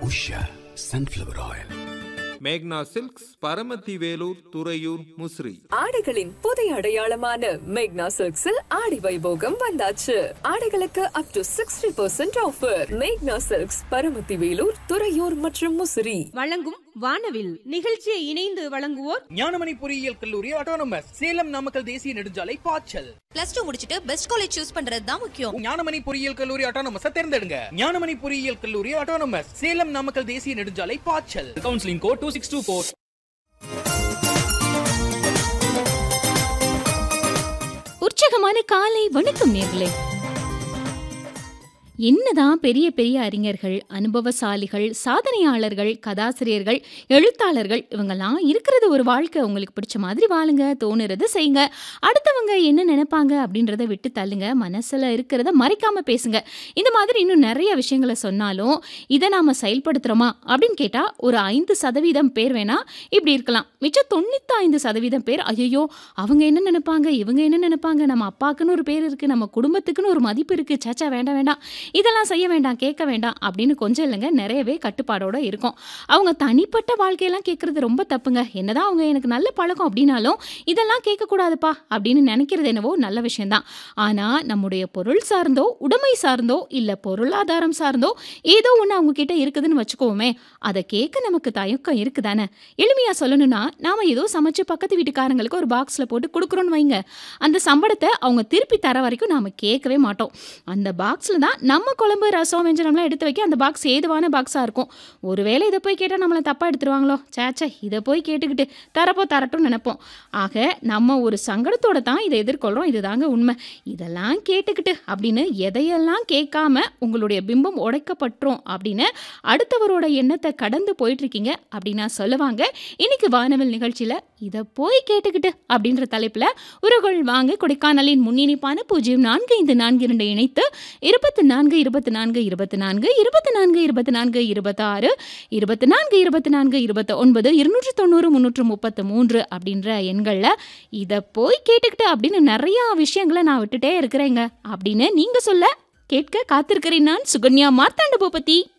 Usha sunflower oil மேக்னா silks Paramathi Velur Thuraiyur Musiri ஆடைகளின் புதிய அடையாளமான மேக்னா சில்க்ஸில் ஆடி வைபோகம் வந்தாச்சு ஆடைகளுக்கு up to sixty percent offer மேக்னா சில்க்ஸ் பரமத்தி வேலூர் துறையூர் மற்றும் முசிறி வழங்கும் வானவில் நிகழ்ச்சியை இணைந்து வழங்குவோர் ஞானமணி பொறியியல் கல்லூரி ஆட்டோனமஸ் சேலம் நாமக்கல் தேசிய நெடுஞ்சாலை பாய்ச்சல் பிளஸ் டூ முடிச்சிட்டு பெஸ்ட் காலேஜ் சூஸ் பண்றது தான் முக்கியம் ஞானமணி பொறியியல் கல்லூரி ஆட்டோனமஸ் தேர்ந்தெடுங்க ஞானமணி பொறியியல் கல்லூரி ஆட்டோனமஸ் சேலம் நாமக்கல் தேசிய நெடுஞ்சாலை பாய்ச்சல் counselling code two six two four உற்சாகமான காலை வணக்கம் நேர்களே என்னதான் பெரிய பெரிய அறிஞர்கள் அனுபவசாலிகள் சாதனையாளர்கள் கதாசிரியர்கள் எழுத்தாளர்கள் இவங்கெல்லாம் இருக்கிறது ஒரு வாழ்க்கை உங்களுக்கு பிடிச்ச மாதிரி வாழுங்க தோணுறத செய்யுங்க அடுத்தவங்க என்ன நினைப்பாங்க அப்படின்றத விட்டு தள்ளுங்க மனசுல இருக்கிறத மறைக்காம பேசுங்க இந்த மாதிரி இன்னும் நிறைய விஷயங்களை சொன்னாலும் இதை நாம செயல்படுத்துறோமா அப்படின்னு கேட்டா ஒரு ஐந்து சதவீதம் பேர் வேணா இப்படி இருக்கலாம் மிச்சம் தொண்ணூத்தி ஐந்து சதவீதம் பேர் ஐயோ அவங்க என்ன நினைப்பாங்க இவங்க என்ன நினைப்பாங்க நம்ம அப்பாக்குன்னு ஒரு பேர் இருக்கு நம்ம குடும்பத்துக்குன்னு ஒரு மதிப்பு இருக்கு சாச்சா வேண்டாம் வேண்டாம் இதெல்லாம் செய்ய வேண்டாம் கேட்க வேண்டாம் அப்படின்னு கொஞ்சம் இல்லைங்க நிறையவே கட்டுப்பாடோட இருக்கும் அவங்க தனிப்பட்ட வாழ்க்கையெல்லாம் கேட்கறது ரொம்ப தப்புங்க என்னதான் அவங்க எனக்கு நல்ல பழக்கம் அப்படின்னாலும் இதெல்லாம் கேட்கக்கூடாதுப்பா அப்படின்னு நினைக்கிறது என்னவோ நல்ல விஷயம்தான் ஆனால் நம்முடைய பொருள் சார்ந்தோ உடைமை சார்ந்தோ இல்லை பொருளாதாரம் சார்ந்தோ ஏதோ ஒன்று அவங்க கிட்ட இருக்குதுன்னு வச்சுக்கோமே அதை கேட்க நமக்கு தயக்கம் இருக்குதானே எளிமையாக சொல்லணும்னா நாம ஏதோ சமைச்சு பக்கத்து வீட்டுக்காரங்களுக்கு ஒரு பாக்ஸில் போட்டு கொடுக்குறோன்னு வைங்க அந்த சம்பளத்தை அவங்க திருப்பி தர வரைக்கும் நாம கேட்கவே மாட்டோம் அந்த பாக்ஸில் தான் நம்ம குழம்பு ரசம் வெஞ்சனம்லாம் எடுத்து வைக்க அந்த பாக்ஸ் ஏதுவான பாக்ஸாக இருக்கும் ஒருவேளை இதை போய் கேட்டால் நம்மளை தப்பாக எடுத்துருவாங்களோ சேச்சே இதை போய் கேட்டுக்கிட்டு தரப்போ தரட்டும்னு நினைப்போம் ஆக நம்ம ஒரு சங்கடத்தோட தான் இதை எதிர்கொள்கிறோம் இதுதாங்க உண்மை இதெல்லாம் கேட்டுக்கிட்டு அப்படின்னு எதையெல்லாம் கேட்காம உங்களுடைய பிம்பம் உடைக்கப்பட்டுரும் அப்படின்னு அடுத்தவரோட எண்ணத்தை கடந்து போயிட்டு இருக்கீங்க அப்படின்னா சொல்லுவாங்க இன்னைக்கு வானவில் நிகழ்ச்சியில் இதை போய் கேட்டுக்கிட்டு அப்படின்ற தலைப்பில் உருகொள் வாங்க கொடைக்கானலின் முன்னிணைப்பான பூஜ்ஜியம் நான்கு ஐந்து நான்கு இரண்டு இணைத்து இருபத்தி நான்கு இருபத்தி நான்கு இருபத்தி நான்கு இருபத்தி நான்கு இருபத்தி நான்கு இருபத்தாறு இருபத்தி நான்கு இருபத்தி நான்கு இருபத்தி ஒன்பது இருநூற்று தொண்ணூறு முந்நூற்று முப்பத்து மூன்று அப்படின்ற எண்களில் இதை போய் கேட்டுக்கிட்டு அப்படின்னு நிறையா விஷயங்களை நான் விட்டுட்டே இருக்கிறேங்க அப்படின்னு நீங்கள் சொல்ல கேட்க காத்திருக்கிறேன் நான் சுகன்யா மார்த்தாண்ட பூபதி